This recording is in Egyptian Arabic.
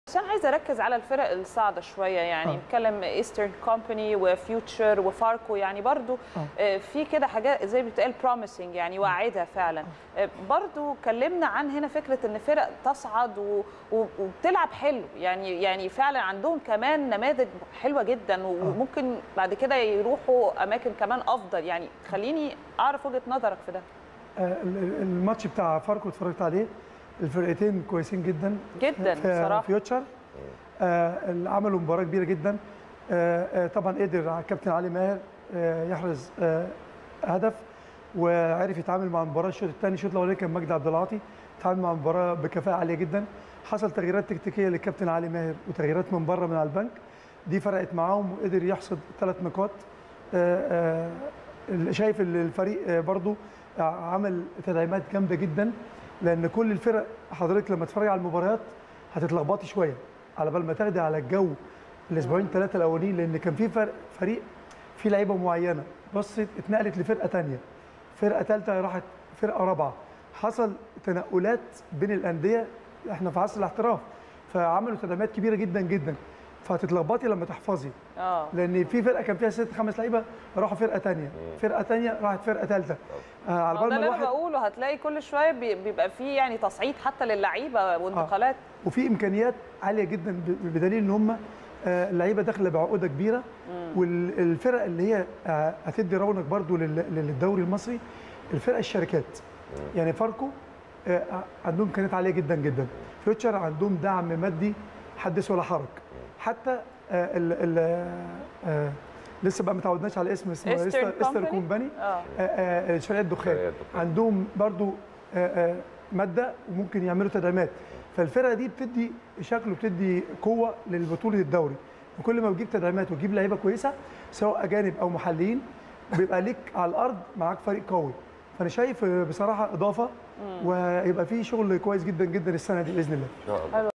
بس انا عايزه اركز على الفرق الصاعده شويه يعني آه. نتكلم ايسترن كومباني وفيوتشر وفاركو يعني برضو آه. آه، في كده حاجات زي ما بتقال بروميسنج يعني واعده فعلا آه، برضو كلمنا عن هنا فكره ان فرق تصعد و- و- وبتلعب حلو يعني يعني فعلا عندهم كمان نماذج حلوه جدا وممكن بعد كده يروحوا اماكن كمان افضل يعني خليني اعرف وجهه نظرك في ده آه، ال- ال- الماتش بتاع فاركو اتفرجت عليه الفرقتين كويسين جدا جدا في بصراحه فيوتشر آه، اللي عملوا مباراه كبيره جدا آه، آه، طبعا قدر الكابتن علي ماهر آه، يحرز آه، هدف وعرف يتعامل مع المباراه الشوط الثاني الشوط الاولاني كان مجدي عبد العاطي تعامل مع المباراه بكفاءه عاليه جدا حصل تغييرات تكتيكيه للكابتن علي ماهر وتغييرات من بره من على البنك دي فرقت معاهم وقدر يحصد ثلاث نقاط آه، آه، اللي شايف ان الفريق آه، برضو عمل تدعيمات جامده جدا لان كل الفرق حضرتك لما تتفرج على المباريات هتتلخبطي شويه على بال ما تاخدي على الجو الاسبوعين ثلاثه الاولين لان كان في فرق فريق في لعيبه معينه بصت اتنقلت لفرقه ثانيه فرقه ثالثه راحت فرقه رابعه حصل تنقلات بين الانديه احنا في عصر الاحتراف فعملوا تدعيمات كبيره جدا جدا فهتتلخبطي لما تحفظي اه لان في فرقه كان فيها ست خمس لعيبه راحوا فرقه ثانيه فرقه ثانيه راحت فرقه ثالثه آه على ما هو بال ده ما اللي انا الواحد بقوله هتلاقي كل شويه بي- بيبقى فيه يعني تصعيد حتى للعيبه وانتقالات وفي امكانيات عاليه جدا ب- بدليل ان هم آه، اللعيبه داخله بعقوده كبيره والفرق اللي هي آه، هتدي رونق برضو لل- للدوري المصري الفرق الشركات يعني فاركو آه، عندهم امكانيات عاليه جدا جدا فيوتشر عندهم دعم مادي حدث ولا حرج حتى آه، ال ال آه، لسه بقى ما تعودناش على اسم اسمه Eastern استر استر Company؟ كومباني اه آه، آه، شركات دخان شركات دخان. عندهم برضو آه، آه، ماده وممكن يعملوا تدعيمات فالفرقه دي بتدي شكل وبتدي قوه للبطوله الدوري وكل ما بتجيب تدعيمات وتجيب لعيبه كويسه سواء اجانب او محليين بيبقى ليك على الارض معاك فريق قوي فانا شايف آه، بصراحه اضافه ويبقى في شغل كويس جدا جدا السنه دي باذن الله ان شاء الله حلو